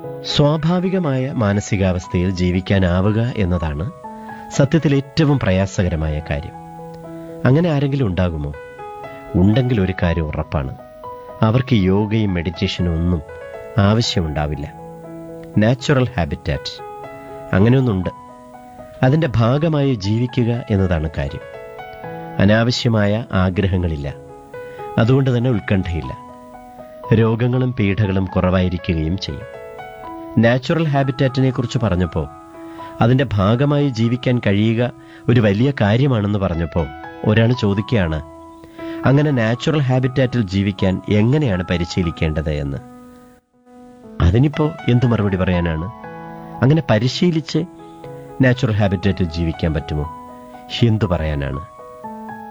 സ്വാഭാവികമായ മാനസികാവസ്ഥയിൽ ജീവിക്കാനാവുക എന്നതാണ് സത്യത്തിൽ ഏറ്റവും പ്രയാസകരമായ കാര്യം അങ്ങനെ ആരെങ്കിലും ഉണ്ടാകുമോ ഉണ്ടെങ്കിൽ ഒരു കാര്യം ഉറപ്പാണ് അവർക്ക് യോഗയും മെഡിറ്റേഷനും ഒന്നും ആവശ്യമുണ്ടാവില്ല നാച്ചുറൽ ഹാബിറ്റാറ്റ് അങ്ങനെയൊന്നുണ്ട് അതിൻ്റെ ഭാഗമായി ജീവിക്കുക എന്നതാണ് കാര്യം അനാവശ്യമായ ആഗ്രഹങ്ങളില്ല അതുകൊണ്ട് തന്നെ ഉത്കണ്ഠയില്ല രോഗങ്ങളും പീഡകളും കുറവായിരിക്കുകയും ചെയ്യും നാച്ചുറൽ ഹാബിറ്റാറ്റിനെ കുറിച്ച് പറഞ്ഞപ്പോൾ അതിൻ്റെ ഭാഗമായി ജീവിക്കാൻ കഴിയുക ഒരു വലിയ കാര്യമാണെന്ന് പറഞ്ഞപ്പോൾ ഒരാൾ ചോദിക്കുകയാണ് അങ്ങനെ നാച്ചുറൽ ഹാബിറ്റാറ്റിൽ ജീവിക്കാൻ എങ്ങനെയാണ് പരിശീലിക്കേണ്ടത് എന്ന് അതിനിപ്പോ എന്തു മറുപടി പറയാനാണ് അങ്ങനെ പരിശീലിച്ച് നാച്ചുറൽ ഹാബിറ്റാറ്റിൽ ജീവിക്കാൻ പറ്റുമോ എന്തു പറയാനാണ്